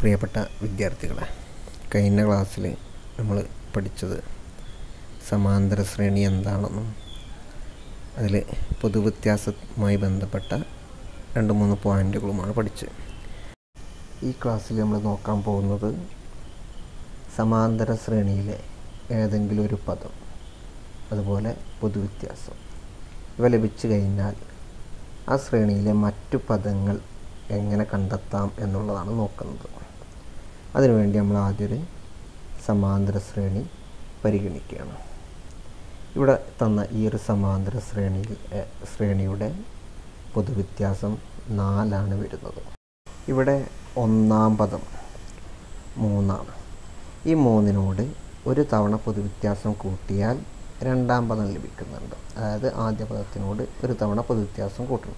പ്രിയപ്പെട്ട വിദ്യാർത്ഥികളെ കഴിഞ്ഞ ക്ലാസ്സിൽ നമ്മൾ പഠിച്ചത് സമാന്തര ശ്രേണി എന്താണെന്നും അതിൽ പൊതുവ്യത്യാസവുമായി ബന്ധപ്പെട്ട രണ്ട് മൂന്ന് പോയിന്റുകളുമാണ് പഠിച്ചത് ഈ ക്ലാസ്സിൽ നമ്മൾ നോക്കാൻ പോകുന്നത് സമാന്തര ശ്രേണിയിലെ ഏതെങ്കിലും ഒരു പദം അതുപോലെ പൊതുവ്യത്യാസം ഇവ ലഭിച്ചു കഴിഞ്ഞാൽ ആ ശ്രേണിയിലെ മറ്റു പദങ്ങൾ എങ്ങനെ കണ്ടെത്താം എന്നുള്ളതാണ് നോക്കുന്നത് അതിനുവേണ്ടി നമ്മൾ ആദ്യം ഒരു സമാന്തര ശ്രേണി പരിഗണിക്കുകയാണ് ഇവിടെ തന്ന ഈ ഒരു സമാന്തര ശ്രേണിയിൽ എ, ശ്രേണിയുടെ പൊതുവ്യത്യാസം നാലാണ് വരുന്നത് ഇവിടെ ഒന്നാം പദം മൂന്നാണ് ഈ മൂന്നിനോട് ഒരു തവണ പൊതുവ്യത്യാസം കൂട്ടിയാൽ രണ്ടാം പദം ലഭിക്കുന്നുണ്ട് അതായത് ആദ്യ പദത്തിനോട് ഒരു തവണ പൊതുവ്യത്യാസം കൂട്ടണം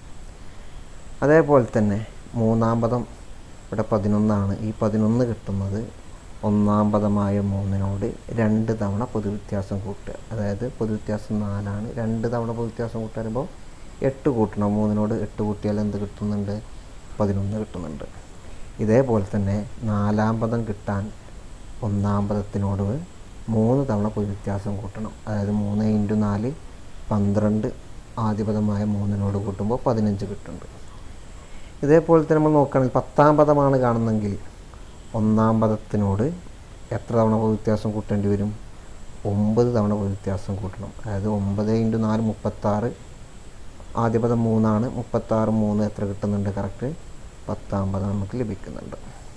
അതേപോലെ തന്നെ മൂന്നാം പദം ഇവിടെ പതിനൊന്നാണ് ഈ പതിനൊന്ന് കിട്ടുന്നത് ഒന്നാം പദമായ മൂന്നിനോട് രണ്ട് തവണ പൊതുവ്യത്യാസം കൂട്ടുക അതായത് പൊതുവ്യത്യാസം നാലാണ് രണ്ട് തവണ പൊതുവ്യത്യാസം കൂട്ടുക വരുമ്പോൾ എട്ട് കൂട്ടണം മൂന്നിനോട് എട്ട് കൂട്ടിയാൽ എന്ത് കിട്ടുന്നുണ്ട് പതിനൊന്ന് കിട്ടുന്നുണ്ട് ഇതേപോലെ തന്നെ നാലാം പദം കിട്ടാൻ ഒന്നാം പദത്തിനോട് മൂന്ന് തവണ പൊതുവ്യത്യാസം കൂട്ടണം അതായത് മൂന്ന് ഇൻറ്റു നാല് പന്ത്രണ്ട് ആദ്യപദമായ മൂന്നിനോട് കൂട്ടുമ്പോൾ പതിനഞ്ച് കിട്ടുന്നുണ്ട് ഇതേപോലെ തന്നെ നമ്മൾ നോക്കുകയാണെങ്കിൽ പത്താം പദമാണ് കാണുന്നെങ്കിൽ ഒന്നാം പദത്തിനോട് എത്ര തവണ വ്യത്യാസം കൂട്ടേണ്ടി വരും ഒമ്പത് തവണ വ്യത്യാസം കൂട്ടണം അതായത് ഒമ്പത് ഇൻറ്റു നാല് മുപ്പത്താറ് ആദ്യ പദം മൂന്നാണ് മുപ്പത്താറ് മൂന്ന് എത്ര കിട്ടുന്നുണ്ട് കറക്റ്റ് പത്താം പദം നമുക്ക് ലഭിക്കുന്നുണ്ട്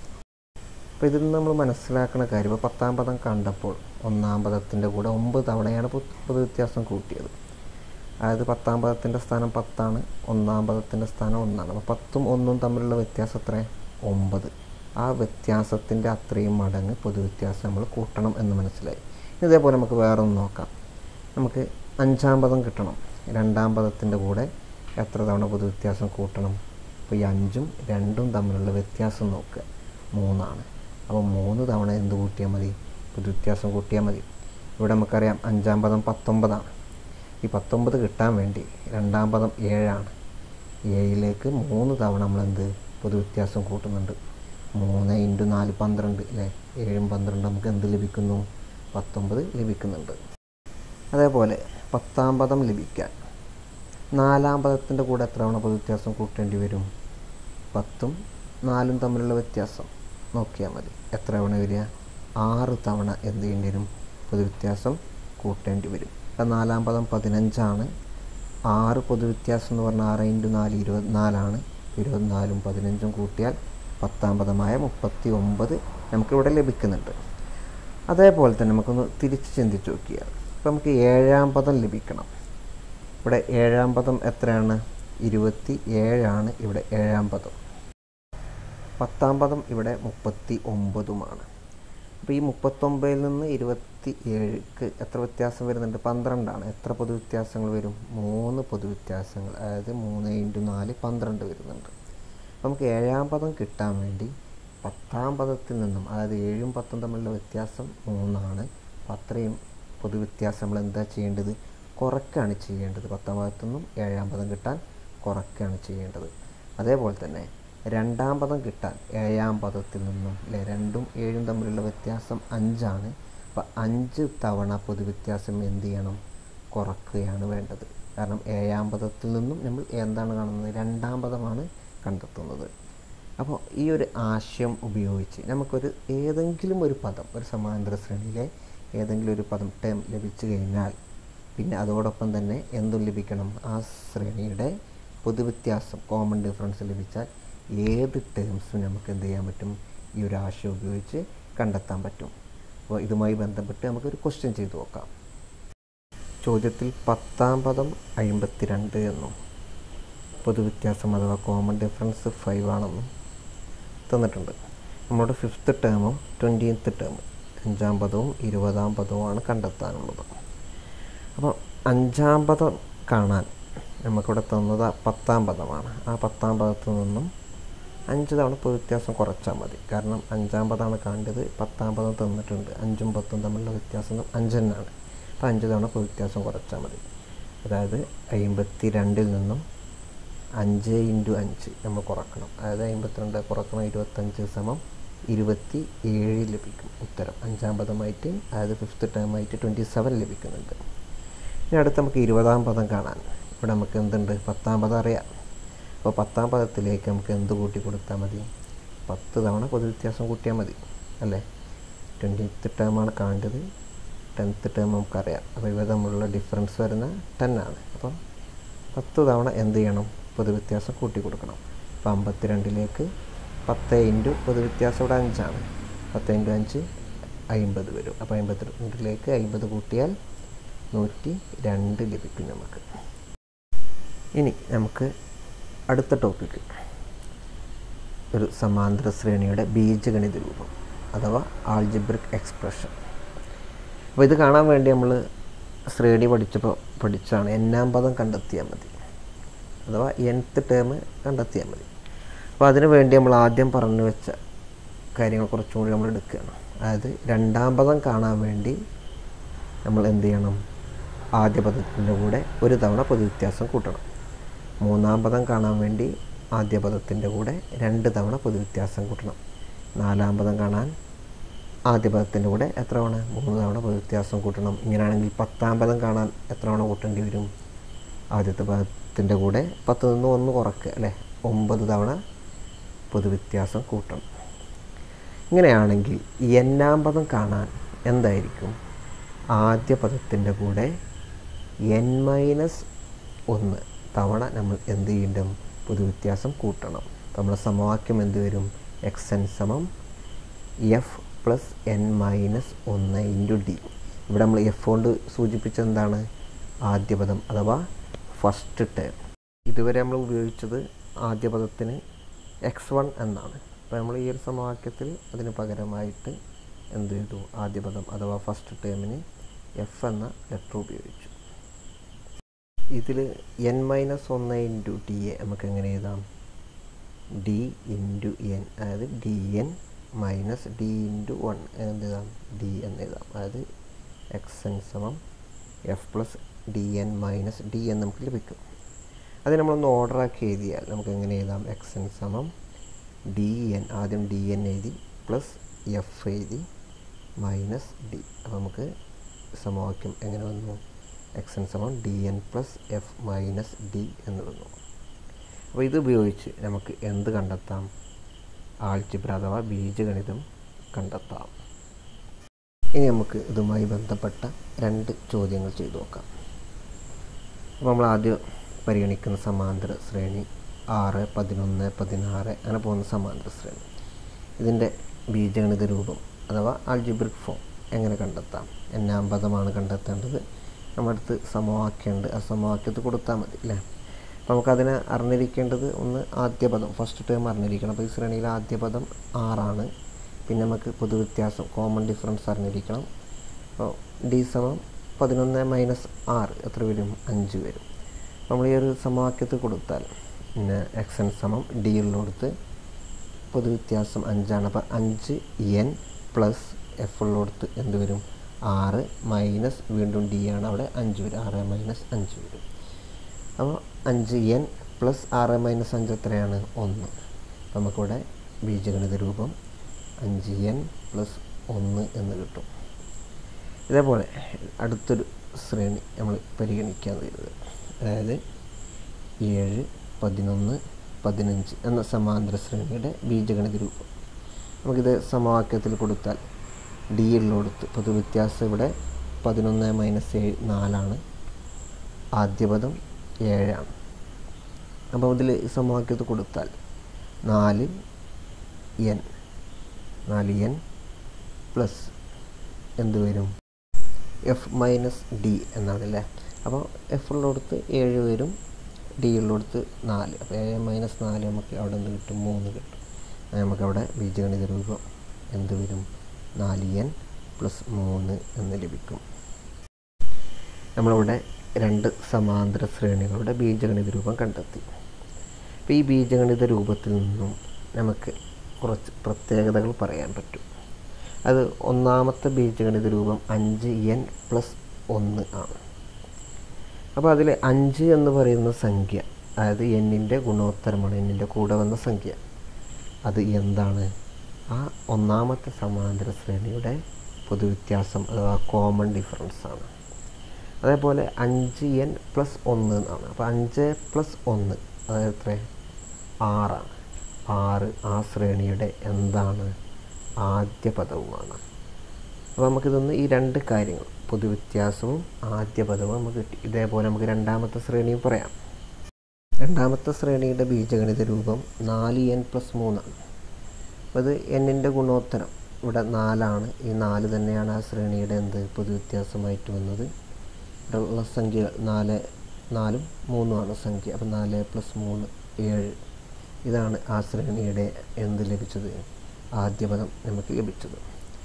അപ്പോൾ ഇതിൽ നിന്ന് നമ്മൾ മനസ്സിലാക്കുന്ന കാര്യം ഇപ്പോൾ പത്താം പദം കണ്ടപ്പോൾ ഒന്നാം പദത്തിൻ്റെ കൂടെ ഒമ്പത് തവണയാണ് പൊതു പൊതുവ്യത്യാസം കൂട്ടിയത് അതായത് പത്താം പദത്തിൻ്റെ സ്ഥാനം പത്താണ് ഒന്നാം പദത്തിൻ്റെ സ്ഥാനം ഒന്നാണ് അപ്പോൾ പത്തും ഒന്നും തമ്മിലുള്ള വ്യത്യാസം എത്ര ഒമ്പത് ആ വ്യത്യാസത്തിൻ്റെ അത്രയും മടങ്ങ് പൊതുവ്യത്യാസം നമ്മൾ കൂട്ടണം എന്ന് മനസ്സിലായി ഇതേപോലെ നമുക്ക് വേറെ ഒന്ന് നോക്കാം നമുക്ക് അഞ്ചാം പദം കിട്ടണം രണ്ടാം പദത്തിൻ്റെ കൂടെ എത്ര തവണ പൊതുവ്യത്യാസം കൂട്ടണം അപ്പോൾ ഈ അഞ്ചും രണ്ടും തമ്മിലുള്ള വ്യത്യാസം നോക്കുക മൂന്നാണ് അപ്പോൾ മൂന്ന് തവണ എന്ത് കൂട്ടിയാൽ മതി പൊതുവ്യത്യാസം കൂട്ടിയാൽ മതി ഇവിടെ നമുക്കറിയാം അഞ്ചാം പദം പത്തൊമ്പതാണ് ഈ പത്തൊമ്പത് കിട്ടാൻ വേണ്ടി രണ്ടാം പദം ഏഴാണ് ഏഴിലേക്ക് മൂന്ന് തവണ നമ്മളെന്ത് പൊതുവ്യത്യാസം കൂട്ടുന്നുണ്ട് മൂന്ന് ഇൻറ്റു നാല് പന്ത്രണ്ട് അല്ലേ ഏഴും പന്ത്രണ്ട് നമുക്ക് എന്ത് ലഭിക്കുന്നു പത്തൊമ്പത് ലഭിക്കുന്നുണ്ട് അതേപോലെ പത്താം പദം ലഭിക്കാൻ നാലാം പദത്തിൻ്റെ കൂടെ എത്ര തവണ പൊതുവ്യത്യാസം കൂട്ടേണ്ടി വരും പത്തും നാലും തമ്മിലുള്ള വ്യത്യാസം നോക്കിയാൽ മതി എത്ര തവണ വരിക ആറ് തവണ എന്ത് ചെയ്യേണ്ടി വരും പൊതുവ്യത്യാസം കൂട്ടേണ്ടി വരും അപ്പം നാലാം പദം പതിനഞ്ചാണ് ആറ് പൊതുവ്യത്യാസം എന്ന് പറഞ്ഞാൽ ആറ് ഇൻറ്റു നാല് ഇരുപത്തിനാലാണ് ഇരുപത്തിനാലും പതിനഞ്ചും കൂട്ടിയാൽ പത്താം പദമായ മുപ്പത്തി ഒമ്പത് നമുക്കിവിടെ ലഭിക്കുന്നുണ്ട് അതേപോലെ തന്നെ നമുക്കൊന്ന് തിരിച്ച് ചിന്തിച്ച് നോക്കിയാൽ ഇപ്പം നമുക്ക് ഏഴാം പദം ലഭിക്കണം ഇവിടെ ഏഴാം പദം എത്രയാണ് ഇരുപത്തി ഏഴാണ് ഇവിടെ ഏഴാം പദം പത്താം പദം ഇവിടെ മുപ്പത്തി ഒമ്പതുമാണ് അപ്പോൾ ഈ മുപ്പത്തൊമ്പതിൽ നിന്ന് ഇരുപത്തി ഏഴുക്ക് എത്ര വ്യത്യാസം വരുന്നുണ്ട് പന്ത്രണ്ടാണ് എത്ര പൊതുവ്യത്യാസങ്ങൾ വരും മൂന്ന് പൊതുവ്യത്യാസങ്ങൾ അതായത് മൂന്ന് ഇൻറ്റു നാല് പന്ത്രണ്ട് വരുന്നുണ്ട് അപ്പോൾ നമുക്ക് ഏഴാം പദം കിട്ടാൻ വേണ്ടി പത്താം പദത്തിൽ നിന്നും അതായത് ഏഴും പത്തും തമ്മിലുള്ള വ്യത്യാസം മൂന്നാണ് അപ്പോൾ അത്രയും പൊതുവ്യത്യാസം നമ്മൾ എന്താ ചെയ്യേണ്ടത് കുറയ്ക്കുകയാണ് ചെയ്യേണ്ടത് പത്താം പദത്തു നിന്നും ഏഴാം പദം കിട്ടാൻ കുറയ്ക്കുകയാണ് ചെയ്യേണ്ടത് അതേപോലെ തന്നെ രണ്ടാം പദം കിട്ടാൻ ഏഴാം പദത്തിൽ നിന്നും അല്ലെ രണ്ടും ഏഴും തമ്മിലുള്ള വ്യത്യാസം അഞ്ചാണ് അപ്പം അഞ്ച് തവണ പൊതുവ്യത്യാസം എന്ത് ചെയ്യണം കുറയ്ക്കുകയാണ് വേണ്ടത് കാരണം ഏഴാം പദത്തിൽ നിന്നും നമ്മൾ എന്താണ് കാണുന്നത് രണ്ടാം പദമാണ് കണ്ടെത്തുന്നത് അപ്പോൾ ഈ ഒരു ആശയം ഉപയോഗിച്ച് നമുക്കൊരു ഏതെങ്കിലും ഒരു പദം ഒരു സമാന്തര ശ്രേണിയിലെ ഏതെങ്കിലും ഒരു പദം ടേം ലഭിച്ചു കഴിഞ്ഞാൽ പിന്നെ അതോടൊപ്പം തന്നെ എന്തും ലഭിക്കണം ആ ശ്രേണിയുടെ പൊതുവ്യത്യാസം കോമൺ ഡിഫറൻസ് ലഭിച്ചാൽ ഏത് ടേംസും നമുക്ക് എന്ത് ചെയ്യാൻ പറ്റും ഈ ഒരു ആശയം ഉപയോഗിച്ച് കണ്ടെത്താൻ പറ്റും അപ്പോൾ ഇതുമായി ബന്ധപ്പെട്ട് നമുക്കൊരു ക്വസ്റ്റ്യൻ ചെയ്തു നോക്കാം ചോദ്യത്തിൽ പത്താം പദം അമ്പത്തിരണ്ട് എന്നും പൊതുവ്യത്യാസം അഥവാ കോമൺ ഡിഫറൻസ് ഫൈവ് ആണെന്നും തന്നിട്ടുണ്ട് നമ്മുടെ ഫിഫ്ത്ത് ടേമും ട്വൻറ്റീൻത്ത് ടേമും അഞ്ചാം പദവും ഇരുപതാം പദവുമാണ് കണ്ടെത്താനുള്ളത് അപ്പോൾ അഞ്ചാം പദം കാണാൻ നമുക്കിവിടെ തന്നത് പത്താം പദമാണ് ആ പത്താം പദത്തിൽ നിന്നും അഞ്ച് തവണ വ്യത്യാസം കുറച്ചാൽ മതി കാരണം അഞ്ചാം പദമാണ് കാണേണ്ടത് പത്താം പദം തന്നിട്ടുണ്ട് അഞ്ചും പത്തും തമ്മിലുള്ള വ്യത്യാസം അഞ്ച് തന്നെയാണ് അപ്പോൾ അഞ്ച് തവണ വ്യത്യാസം കുറച്ചാൽ മതി അതായത് അമ്പത്തി രണ്ടിൽ നിന്നും അഞ്ച് ഇൻറ്റു അഞ്ച് നമ്മൾ കുറക്കണം അതായത് അമ്പത്തിരണ്ട് കുറക്കണം ഇരുപത്തഞ്ച് സമം ഇരുപത്തി ഏഴ് ലഭിക്കും ഉത്തരം അഞ്ചാം പദമായിട്ട് അതായത് ഫിഫ്ത്ത് ടേമായിട്ട് ട്വൻറ്റി സെവൻ ലഭിക്കുന്നുണ്ട് ഇനി അടുത്ത് നമുക്ക് ഇരുപതാം പദം കാണാൻ ഇവിടെ നമുക്ക് എന്തുണ്ട് പത്താം പദം അറിയാം അപ്പോൾ പത്താം പദത്തിലേക്ക് നമുക്ക് എന്ത് കൂട്ടി കൊടുത്താൽ മതി പത്ത് തവണ പൊതുവ്യത്യാസം കൂട്ടിയാൽ മതി അല്ലേ ട്വൻറ്റീത്ത് ടേമാണ് കാണേണ്ടത് ടെൻത്ത് ടേം നമുക്കറിയാം അപ്പോൾ ഇവ തമ്മിലുള്ള ഡിഫറൻസ് വരുന്ന ടെൻ ആണ് അപ്പം പത്ത് തവണ എന്ത് ചെയ്യണം പൊതുവ്യത്യാസം കൂട്ടി കൊടുക്കണം അപ്പോൾ അമ്പത്തിരണ്ടിലേക്ക് പത്ത് ഇൻറ്റു പൊതുവ്യത്യാസം ഇവിടെ അഞ്ചാണ് പത്ത് ഇൻറ്റു അഞ്ച് അമ്പത് വരും അപ്പോൾ അമ്പത്തിരണ്ടിലേക്ക് അമ്പത് കൂട്ടിയാൽ നൂറ്റി രണ്ട് ലഭിക്കും നമുക്ക് ഇനി നമുക്ക് അടുത്ത ടോപ്പിക്ക് ഒരു സമാന്തര ശ്രേണിയുടെ ബീജഗണിത രൂപം അഥവാ ആൾജിബ്രിക് എക്സ്പ്രഷൻ അപ്പോൾ ഇത് കാണാൻ വേണ്ടി നമ്മൾ ശ്രേണി പഠിച്ചപ്പോൾ പഠിച്ചാണ് എന്നാം പദം കണ്ടെത്തിയാൽ മതി അഥവാ എൻത്ത് ടേം കണ്ടെത്തിയാൽ മതി അപ്പോൾ അതിന് വേണ്ടി നമ്മൾ ആദ്യം പറഞ്ഞു വെച്ച കാര്യങ്ങൾ കുറച്ചും കൂടി നമ്മൾ എടുക്കുകയാണ് അതായത് രണ്ടാം പദം കാണാൻ വേണ്ടി നമ്മൾ എന്ത് ചെയ്യണം ആദ്യ പദത്തിൻ്റെ കൂടെ ഒരു തവണ പൊതുവ്യത്യാസം കൂട്ടണം മൂന്നാം പദം കാണാൻ വേണ്ടി ആദ്യ പദത്തിൻ്റെ കൂടെ രണ്ട് തവണ പൊതുവ്യത്യാസം കൂട്ടണം നാലാം പദം കാണാൻ ആദ്യ പദത്തിൻ്റെ കൂടെ എത്ര തവണ മൂന്ന് തവണ പൊതുവ്യത്യാസം കൂട്ടണം ഇങ്ങനെയാണെങ്കിൽ പത്താം പദം കാണാൻ എത്ര തവണ കൂട്ടേണ്ടി വരും ആദ്യത്തെ പദത്തിൻ്റെ കൂടെ പത്ത് നിന്ന് ഒന്ന് കുറയ്ക്കുക അല്ലേ ഒമ്പത് തവണ പൊതുവ്യത്യാസം കൂട്ടണം ഇങ്ങനെയാണെങ്കിൽ എന്നാം പദം കാണാൻ എന്തായിരിക്കും ആദ്യ പദത്തിൻ്റെ കൂടെ എൻ മൈനസ് ഒന്ന് തവണ നമ്മൾ എന്ത് ചെയ്യണം പൊതുവ്യത്യാസം കൂട്ടണം അപ്പോൾ നമ്മുടെ സമവാക്യം എന്ത് വരും എക്സ് എൻ സമം എഫ് പ്ലസ് എൻ മൈനസ് ഒന്ന് ഇൻറ്റു ഡി ഇവിടെ നമ്മൾ എഫ് കൊണ്ട് സൂചിപ്പിച്ചത് എന്താണ് ആദ്യ പദം അഥവാ ഫസ്റ്റ് ടേം ഇതുവരെ നമ്മൾ ഉപയോഗിച്ചത് ആദ്യ പദത്തിന് എക്സ് വൺ എന്നാണ് അപ്പോൾ നമ്മൾ ഈ ഒരു സമവാക്യത്തിൽ അതിന് പകരമായിട്ട് എന്ത് ചെയ്തു ആദ്യ പദം അഥവാ ഫസ്റ്റ് ടേമിന് എഫ് എന്ന ലെറ്റർ ഉപയോഗിച്ചു ഇതിൽ എൻ മൈനസ് ഒന്ന് ഇൻറ്റു ഡി എ നമുക്ക് എങ്ങനെ എഴുതാം ഡി ഇൻറ്റു എൻ അതായത് D N minus D into one എന്ത് എഴുതാം ഡി എന്ന് എഴുതാം അതായത് എക്സ് എൻ സമം F plus D N minus D എന്ന് നമുക്ക് ലഭിക്കും അത് നമ്മളൊന്ന് ഓർഡറാക്കി എഴുതിയാൽ നമുക്ക് എങ്ങനെ എഴുതാം എക്സ് എൻ സമം ഡി എൻ ആദ്യം ഡി എൻ എഴുതി പ്ലസ് എഫ് എഴുതി മൈനസ് ഡി അപ്പോൾ നമുക്ക് സമവാക്യം എങ്ങനെ വന്നു എക്സ് എൻ സമം D N plus F minus D എന്ന് വന്നു അപ്പോൾ ഇത് ഉപയോഗിച്ച് നമുക്ക് എന്ത് കണ്ടെത്താം ആൾജിബ്ര അഥവാ ബീജഗണിതം കണ്ടെത്താം ഇനി നമുക്ക് ഇതുമായി ബന്ധപ്പെട്ട രണ്ട് ചോദ്യങ്ങൾ ചെയ്തു നോക്കാം അപ്പോൾ നമ്മൾ ആദ്യം പരിഗണിക്കുന്ന സമാന്തര ശ്രേണി ആറ് പതിനൊന്ന് പതിനാറ് അങ്ങനെ പോകുന്ന സമാന്തര ശ്രേണി ഇതിൻ്റെ ബീജഗണിത രൂപം അഥവാ ആൾജിബ്രിക് ഫോം എങ്ങനെ കണ്ടെത്താം എന്നാം പദമാണ് കണ്ടെത്തേണ്ടത് നമ്മുടെ അടുത്ത് സമവാക്യമുണ്ട് ആ സമവാക്യത്തിൽ കൊടുത്താൽ മതി അല്ലേ അപ്പോൾ നമുക്കതിനെ അറിഞ്ഞിരിക്കേണ്ടത് ഒന്ന് ആദ്യ പദം ഫസ്റ്റ് ടേം അറിഞ്ഞിരിക്കണം അപ്പോൾ ഈ ശ്രേണിയിലെ ആദ്യ പദം ആറാണ് പിന്നെ നമുക്ക് പൊതുവ്യത്യാസം കോമൺ ഡിഫറൻസ് അറിഞ്ഞിരിക്കണം അപ്പോൾ ഡി സമം പതിനൊന്ന് മൈനസ് ആറ് എത്ര വരും അഞ്ച് വരും നമ്മൾ ഈ ഒരു സമവാക്യത്തിൽ കൊടുത്താൽ പിന്നെ എക്സ് എൻ സമം ഡി ഉള്ളിടത്ത് പൊതുവ്യത്യാസം അഞ്ചാണ് അപ്പോൾ അഞ്ച് എൻ പ്ലസ് എഫ് ഉള്ളിടത്ത് എന്ത് വരും ആറ് മൈനസ് വീണ്ടും ഡി ആണ് അവിടെ അഞ്ച് വരും ആറ് മൈനസ് അഞ്ച് വരും അപ്പോൾ അഞ്ച് എൻ പ്ലസ് ആറ് മൈനസ് അഞ്ച് എത്രയാണ് ഒന്ന് അപ്പോൾ നമുക്കിവിടെ ബീജഗണിത രൂപം അഞ്ച് എൻ പ്ലസ് ഒന്ന് എന്ന് കിട്ടും ഇതേപോലെ അടുത്തൊരു ശ്രേണി നമ്മൾ പരിഗണിക്കാൻ വരുന്നത് അതായത് ഏഴ് പതിനൊന്ന് പതിനഞ്ച് എന്ന സമാന്തര ശ്രേണിയുടെ ബീജഗണിത രൂപം നമുക്കിത് സമവാക്യത്തിൽ കൊടുത്താൽ ഡി ഉള്ളിടത്ത് പൊതുവ്യത്യാസം ഇവിടെ പതിനൊന്ന് മൈനസ് ഏഴ് നാലാണ് ആദ്യപദം ഏഴാണ് അപ്പോൾ ഇതിൽ സമവാക്യത്തിൽ കൊടുത്താൽ നാല് എൻ നാല് എൻ പ്ലസ് എന്ത് വരും എഫ് മൈനസ് ഡി എന്നാണ് അല്ലേ അപ്പോൾ എഫ് ഉള്ളിടത്ത് ഏഴ് വരും ഡി ഉള്ളിടത്ത് നാല് അപ്പോൾ ഏഴ് മൈനസ് നാല് നമുക്ക് അവിടെ എന്ത് കിട്ടും മൂന്ന് കിട്ടും അത് നമുക്കവിടെ ബീജഗണിത രൂപം എന്ത് വരും നാല് എൻ പ്ലസ് മൂന്ന് എന്ന് ലഭിക്കും നമ്മളിവിടെ രണ്ട് സമാന്തര ശ്രേണികളുടെ ബീജഗണിത രൂപം കണ്ടെത്തി അപ്പോൾ ഈ ബീജഗണിത രൂപത്തിൽ നിന്നും നമുക്ക് കുറച്ച് പ്രത്യേകതകൾ പറയാൻ പറ്റും അത് ഒന്നാമത്തെ ബീജഗണിത രൂപം അഞ്ച് എൻ പ്ലസ് ഒന്ന് ആണ് അപ്പോൾ അതിൽ അഞ്ച് എന്ന് പറയുന്ന സംഖ്യ അതായത് എന്നിൻ്റെ ഗുണോത്തരമാണ് എന്നിൻ്റെ കൂടെ വന്ന സംഖ്യ അത് എന്താണ് ആ ഒന്നാമത്തെ സമാന്തര ശ്രേണിയുടെ പൊതുവ്യത്യാസം അഥവാ കോമൺ ഡിഫറൻസ് ആണ് അതേപോലെ അഞ്ച് എൻ പ്ലസ് ഒന്ന് എന്നാണ് അപ്പോൾ അഞ്ച് പ്ലസ് ഒന്ന് അതായത് എത്ര ആറാണ് ആറ് ആ ശ്രേണിയുടെ എന്താണ് ആദ്യ പദവുമാണ് അപ്പോൾ നമുക്കിതൊന്ന് ഈ രണ്ട് കാര്യങ്ങൾ പൊതുവ്യത്യാസവും ആദ്യ പദവും നമുക്ക് കിട്ടി ഇതേപോലെ നമുക്ക് രണ്ടാമത്തെ ശ്രേണിയും പറയാം രണ്ടാമത്തെ ശ്രേണിയുടെ ബീജഗണിത രൂപം നാല് എൻ പ്ലസ് മൂന്നാണ് അപ്പോൾ ഇത് എന്നിൻ്റെ ഗുണോത്തരം ഇവിടെ നാലാണ് ഈ നാല് തന്നെയാണ് ആ ശ്രേണിയുടെ എന്ത് പൊതുവ്യത്യാസമായിട്ട് വന്നത് ഇവിടെ ഉള്ള സംഖ്യ നാല് നാലും മൂന്നുമാണ് സംഖ്യ അപ്പോൾ നാല് പ്ലസ് മൂന്ന് ഏഴ് ഇതാണ് ആ ശ്രേണിയുടെ എന്ത് ലഭിച്ചത് ആദ്യ പദം നമുക്ക് ലഭിച്ചത്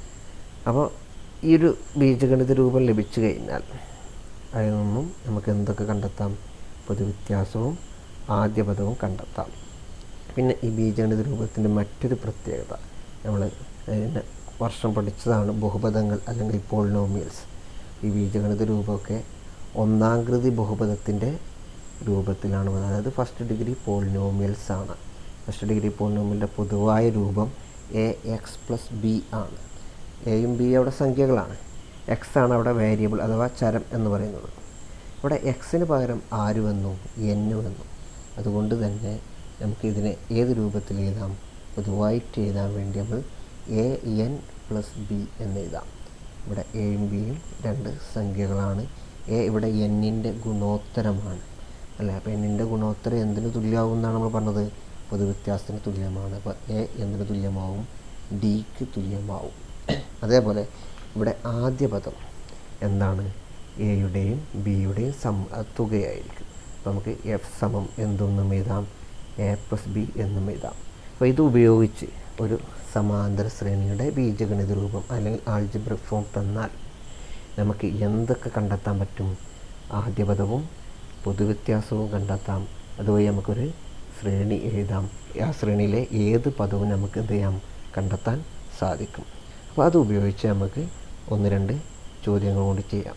അപ്പോൾ ഈ ഒരു ബീജഗണിത രൂപം ലഭിച്ചു കഴിഞ്ഞാൽ അതിൽ നിന്നും നമുക്ക് എന്തൊക്കെ കണ്ടെത്താം പൊതുവ്യത്യാസവും ആദ്യ പദവും കണ്ടെത്താം പിന്നെ ഈ ബീജഗണിത രൂപത്തിൻ്റെ മറ്റൊരു പ്രത്യേകത നമ്മൾ അതിന് വർഷം പഠിച്ചതാണ് ബഹുപദങ്ങൾ അല്ലെങ്കിൽ പോളിനോമിയൽസ് ഈ ബീജഗണിത രൂപമൊക്കെ ഒന്നാംകൃതി ബഹുപദത്തിൻ്റെ രൂപത്തിലാണ് വന്നത് അതായത് ഫസ്റ്റ് ഡിഗ്രി പോളിനോമിയൽസ് ആണ് ഫസ്റ്റ് ഡിഗ്രി പോളിനോമിയലിൻ്റെ പൊതുവായ രൂപം എ എക്സ് പ്ലസ് ബി ആണ് എയും ബി അവിടെ സംഖ്യകളാണ് എക്സ് ആണ് അവിടെ വേരിയബിൾ അഥവാ ചരം എന്ന് പറയുന്നത് ഇവിടെ എക്സിന് പകരം ആര് വന്നു എന്ന് വന്നു അതുകൊണ്ട് തന്നെ നമുക്ക് ഇതിനെ ഏത് രൂപത്തിൽ എഴുതാം പൊതുവായിട്ട് എഴുതാൻ വേണ്ടി നമ്മൾ എ എൻ പ്ലസ് ബി എന്ന് എഴുതാം ഇവിടെ എയും ബിയും രണ്ട് സംഖ്യകളാണ് എ ഇവിടെ എന്നിൻ്റെ ഗുണോത്തരമാണ് അല്ലേ അപ്പോൾ എന്നിൻ്റെ ഗുണോത്തരം എന്തിന് തുല്യമാവും എന്നാണ് നമ്മൾ പറഞ്ഞത് പൊതുവ്യത്യാസത്തിന് തുല്യമാണ് അപ്പോൾ എ എന്തിന് തുല്യമാവും ഡിക്ക് തുല്യമാവും അതേപോലെ ഇവിടെ ആദ്യ പദം എന്താണ് എയുടെയും ബിയുടെയും സം തുകയായിരിക്കും അപ്പോൾ നമുക്ക് എഫ് സമം എന്തൊന്നും എഴുതാം എ പ്ലസ് ബി എന്നും എഴുതാം അപ്പോൾ ഇത് ഉപയോഗിച്ച് ഒരു സമാന്തര ശ്രേണിയുടെ ബീജഗണിത രൂപം അല്ലെങ്കിൽ ആൾജിബ്രിക് ഫോം തന്നാൽ നമുക്ക് എന്തൊക്കെ കണ്ടെത്താൻ പറ്റും ആദ്യ പദവും പൊതുവ്യത്യാസവും കണ്ടെത്താം അതുവഴി നമുക്കൊരു ശ്രേണി എഴുതാം ആ ശ്രേണിയിലെ ഏത് പദവും നമുക്ക് എന്ത് ചെയ്യാം കണ്ടെത്താൻ സാധിക്കും അപ്പോൾ അത് ഉപയോഗിച്ച് നമുക്ക് ഒന്ന് രണ്ട് ചോദ്യങ്ങൾ കൂടി ചെയ്യാം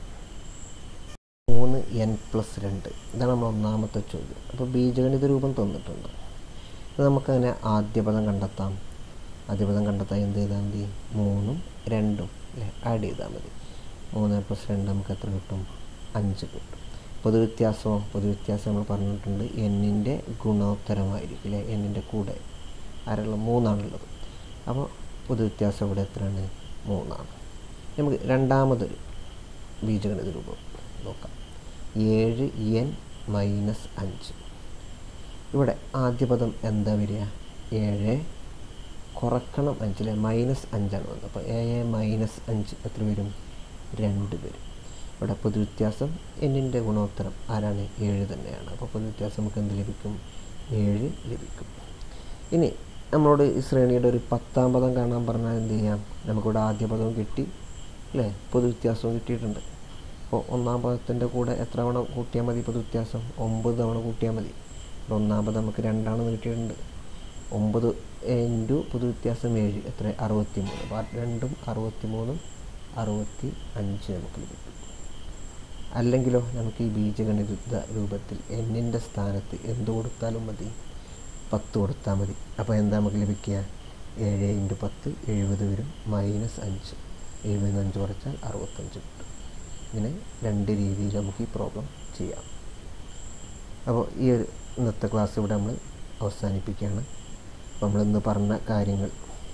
മൂന്ന് എൻ പ്ലസ് രണ്ട് ഇതാണ് നമ്മൾ ഒന്നാമത്തെ ചോദ്യം അപ്പോൾ ബീജഗണിത രൂപം തന്നിട്ടുണ്ട് അത് നമുക്കങ്ങനെ ആദ്യ പദം കണ്ടെത്താം ആദ്യ പദം കണ്ടെത്താൻ എന്ത് ചെയ്താൽ മതി മൂന്നും രണ്ടും അല്ലേ ആഡ് ചെയ്താൽ മതി മൂന്ന് പ്ലസ് രണ്ട് നമുക്ക് എത്ര കിട്ടും അഞ്ച് കിട്ടും പൊതുവ്യത്യാസമോ പൊതുവ്യത്യാസം നമ്മൾ പറഞ്ഞിട്ടുണ്ട് എന്നിൻ്റെ ഗുണോത്തരമായിരിക്കും അല്ലേ എന്നിൻ്റെ കൂടെ ആരുള്ള മൂന്നാണുള്ളത് അപ്പോൾ പൊതുവ്യത്യാസം ഇവിടെ എത്രയാണ് മൂന്നാണ് നമുക്ക് രണ്ടാമതൊരു ബീജഗണിത രൂപം നോക്കാം ഏഴ് എൻ മൈനസ് അഞ്ച് ഇവിടെ ആദ്യ പദം എന്താ വരിക ഏഴ് കുറക്കണം അഞ്ചിലെ മൈനസ് അഞ്ചാണ് വന്നത് അപ്പോൾ ഏഴ് മൈനസ് അഞ്ച് എത്ര വരും രണ്ട് വരും ഇവിടെ പൊതുവ്യത്യാസം എന്നിൻ്റെ ഗുണോത്തരം ആരാണ് ഏഴ് തന്നെയാണ് അപ്പോൾ പൊതുവ്യത്യാസം നമുക്ക് എന്ത് ലഭിക്കും ഏഴ് ലഭിക്കും ഇനി നമ്മളോട് ഈ ശ്രേണിയുടെ ഒരു പത്താം പദം കാണാൻ പറഞ്ഞാൽ എന്ത് ചെയ്യാം നമുക്കിവിടെ ആദ്യ പദവും കിട്ടി അല്ലേ പൊതുവ്യത്യാസവും കിട്ടിയിട്ടുണ്ട് അപ്പോൾ ഒന്നാം പദത്തിൻ്റെ കൂടെ എത്ര തവണ കൂട്ടിയാൽ മതി പൊതുവ്യത്യാസം ഒമ്പത് തവണ കൂട്ടിയാൽ മതി അപ്പോൾ ഒന്നാം പദം നമുക്ക് രണ്ടാണെന്ന് കിട്ടിയിട്ടുണ്ട് ഒമ്പത് ഇൻറ്റു പൊതുവ്യത്യാസം ഏഴ് എത്ര അറുപത്തി മൂന്ന് അപ്പോൾ രണ്ടും അറുപത്തി മൂന്നും അറുപത്തി അഞ്ച് നമുക്ക് ലഭിക്കും അല്ലെങ്കിലോ നമുക്ക് ഈ ബീജഗണിത രൂപത്തിൽ എന്നിൻ്റെ സ്ഥാനത്ത് എന്ത് കൊടുത്താലും മതി പത്ത് കൊടുത്താൽ മതി അപ്പോൾ എന്താ നമുക്ക് ലഭിക്കുക ഏഴ് ഇൻറ്റു പത്ത് എഴുപത് വരും മൈനസ് അഞ്ച് എഴുപതിൽ നിന്ന് അഞ്ച് കുറച്ചാൽ അറുപത്തഞ്ച് കിട്ടും ഇങ്ങനെ രണ്ട് രീതിയിൽ നമുക്ക് ഈ പ്രോബ്ലം ചെയ്യാം അപ്പോൾ ഈ ഒരു ഇന്നത്തെ ക്ലാസ് ഇവിടെ നമ്മൾ അവസാനിപ്പിക്കുകയാണ് അപ്പോൾ നമ്മളിന്ന് പറഞ്ഞ കാര്യങ്ങൾ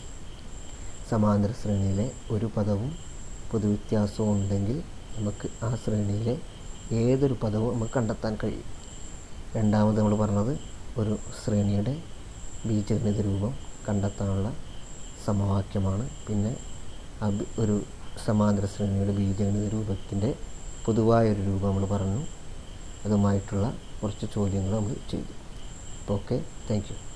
സമാന്തര ശ്രേണിയിലെ ഒരു പദവും പൊതുവ്യത്യാസവും ഉണ്ടെങ്കിൽ നമുക്ക് ആ ശ്രേണിയിലെ ഏതൊരു പദവും നമുക്ക് കണ്ടെത്താൻ കഴിയും രണ്ടാമത് നമ്മൾ പറഞ്ഞത് ഒരു ശ്രേണിയുടെ ബീജഗണിത രൂപം കണ്ടെത്താനുള്ള സമവാക്യമാണ് പിന്നെ ആ ബി- ഒരു സമാന്തര ശ്രേണിയുടെ ബീജഗണിത രൂപത്തിൻ്റെ പൊതുവായൊരു രൂപം നമ്മൾ പറഞ്ഞു അതുമായിട്ടുള്ള കുറച്ച് ചോദ്യങ്ങൾ നമ്മൾ ചെയ്തു അപ്പോൾ ഓക്കെ താങ്ക് യു